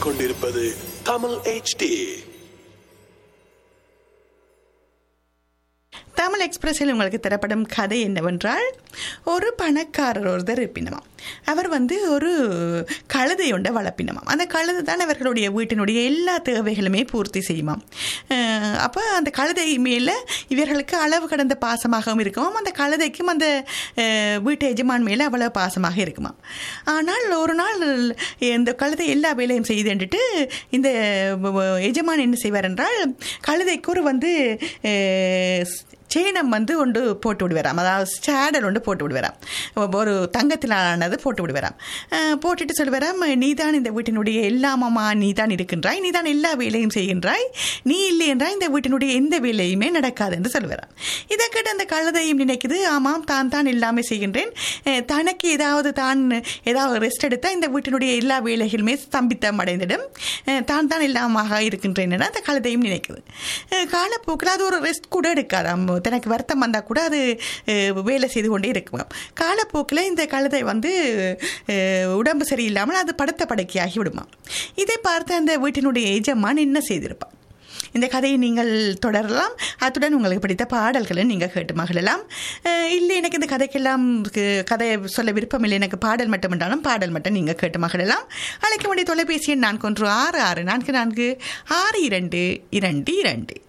கேட்டுக்கொண்டிருப்பது தமிழ் HD தமிழ் எக்ஸ்பிரஸில் உங்களுக்கு தரப்படும் கதை என்னவென்றால் ஒரு பணக்காரர் ஒருத்தர் இருப்பினமாம் அவர் வந்து ஒரு கழுதை ஒன்றை வளர்ப்பினமாம் அந்த கழுதை தான் அவர்களுடைய வீட்டினுடைய எல்லா தேவைகளுமே பூர்த்தி செய்யுமாம் அப்போ அந்த கழுதை மேலே இவர்களுக்கு அளவு கடந்த பாசமாகவும் இருக்குமாம் அந்த கழுதைக்கும் அந்த அஹ், வீட்டு எஜமான் மேலே அவ்வளோ பாசமாக இருக்குமாம் ஆனால் ஒரு நாள் இந்த கழுதை எல்லா வேலையும் செய்துட்டு இந்த எஜமான் என்ன செய்வார் என்றால் கழுதைக்கு ஒரு வந்து அஹ், சேனம் வந்து ஒன்று போட்டு விடுவாராம் அதாவது சேடல் ஒன்று போட்டு விடுவாராம் ஒரு தங்கத்திலானது போட்டு விடுவாராம் அஹ் போட்டுட்டு சொல்லுவாராம் நீ தான் இந்த வீட்டினுடைய எல்லாமம்மா நீ தான் இருக்கின்றாய் நீ தான் எல்லா வேலையும் செய்கின்றாய் நீ இல்லை என்றால் இந்த வீட்டினுடைய எந்த வேலையுமே நடக்காது என்று சொல்லுவாராம் இதை கேட்டு அந்த கழுதையும் நினைக்குது ஆமாம் தான் தான் எல்லாமே செய்கின்றேன் அஹ் தனக்கு ஏதாவது தான் ஏதாவது ரெஸ்ட் எடுத்தால் இந்த வீட்டினுடைய எல்லா வேலைகளுமே ஸ்தம்பித்தம் அடைந்திடும் அஹ் தான் தான் எல்லாமாக இருக்கின்றேன் என அந்த கழுதையும் நினைக்குது அஹ் காலப்போக்கில் அது ஒரு ரெஸ்ட் கூட எடுக்காதாம் தனக்கு வருத்தம் வந்தால் கூட அது அஹ், வேலை செய்து கொண்டே இருக்குமாம் காலப்போக்கில் இந்த கழுதை வந்து அஹ், உடம்பு சரியில்லாமல் அது படுத்த படுக்கையாகி விடுமாம் இதை பார்த்து அந்த வீட்டினுடைய எஜமான் என்ன செய்திருப்பான் இந்த கதையை நீங்கள் தொடரலாம் அத்துடன் உங்களுக்கு பிடித்த பாடல்களை நீங்கள் கேட்டு மகிழலாம் அஹ், இல்லை எனக்கு இந்த கதைக்கெல்லாம் கு- கதை சொல்ல விருப்பம் இல்லை எனக்கு பாடல் மட்டும் என்றாலும் பாடல் மட்டும் நீங்கள் கேட்டு மகிழலாம் அழைக்க வேண்டிய தொலைபேசி எண் நான்கு ஒன்று ஆறு ஆறு நான்கு நான்கு ஆறு இரண்டு இரண்டு இரண்டு